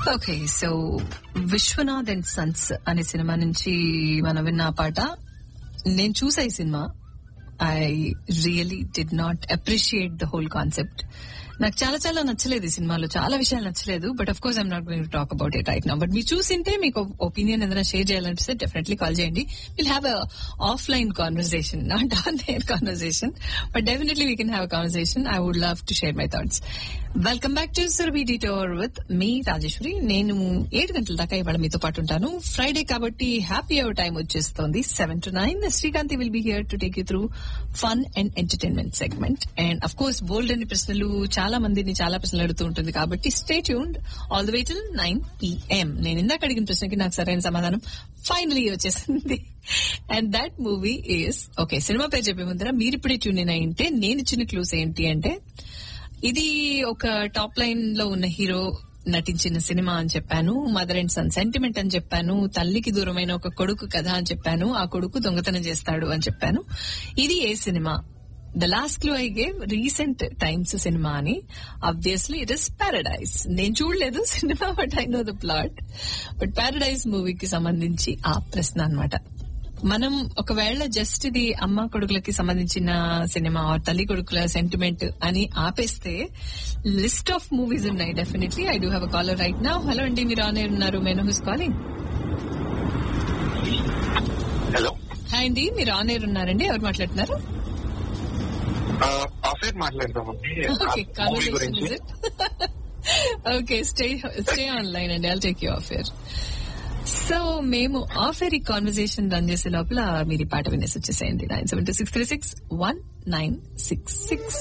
okay so Vishwanath and sons అనే cinema నుంచి మనం విన్న ఆ పాట నేను చూసా ఈ cinema I really did not appreciate the whole concept నాకు చాలా చాలా నచ్చలేదు ఈ సినిమాలో చాలా విషయాలు నచ్చలేదు but of course I'm not going to talk about it right now but మీరు చూసింటే మీకు ఒపీనియన్ ఏదైనా షేర్ చేయాలనిపిస్తే డెఫినెట్లీ కాల్ చేయండి will have a offline conversation not on there conversation but definitely we can have conversation I would love to share my thoughts welcome back to Surabhi detour with me Rajeshwari నేను ఏడు గంటల దాకా ఇవాళ మీతో పాటు ఉంటాను Friday కాబట్టి హ్యాపీ అవర్ టైం వచ్చేస్తోంది seven to nine Srikanthi will be here to take you through fun and entertainment segment and of course బోల్డ్ అనే ప్రశ్నలు చాలా మందిని చాలా ప్రశ్నలు అడుగుతూ ఉంటుంది కాబట్టి stay tuned all the way till nine PM నేను ఇందాక అడిగిన ప్రశ్నకి నాకు సరైన సమాధానం ఫైనలీ వచ్చేసింది and that movie is okay cinema పేరు చెప్పే ముందర మీరు ఇప్పుడే ట్యూన్ ఇన్ అయింటే నేను ఇచ్చిన క్లూస్ ఏంటి అంటే ఇది ఒక టాప్ లైన్ లో ఉన్న హీరో నటించిన సినిమా అని చెప్పాను మదర్ అండ్ సన్ సెంటిమెంట్ అని చెప్పాను తల్లికి దూరమైన ఒక కొడుకు కథ అని చెప్పాను ఆ కొడుకు దొంగతనం చేస్తాడు అని చెప్పాను ఇది ఏ cinema the last clue I gave recent times cinema అని అబ్వియస్లీ ఇట్ ఇస్ పారడైజ్ నేను చూడలేదు cinema but I know the plot but paradise మూవీకి సంబంధించి ఆ ప్రశ్న అన్నమాట మనం ఒకవేళ జస్ట్ ఇది అమ్మ కొడుకులకి సంబంధించిన సినిమా ఆర్ తల్లి కొడుకుల సెంటిమెంట్ అని ఆపేస్తే లిస్ట్ ఆఫ్ మూవీస్ ఉన్నాయి definitely I do have a caller right నా హలో అండి మీరు ఆనే ఉన్నారు may I know who's calling hello hi అండి మీరు ఆన్ ఎయిర్ ఉన్నారండి ఎవరు మాట్లాడుతున్నారు ఆఫర్ మాట్లాడదామండి ఓకే మూవీ కాన్వర్సేషన్ గురించి is it okay stay stay online అండి I'll take you off air so మేము ఆఫ్ ఎయిర్ ఈ కాన్వర్సేషన్ రన్ చేసే లోపల మీరు ఈ పాట వినేసి వచ్చేసేయండి nine seven two six three six one nine six six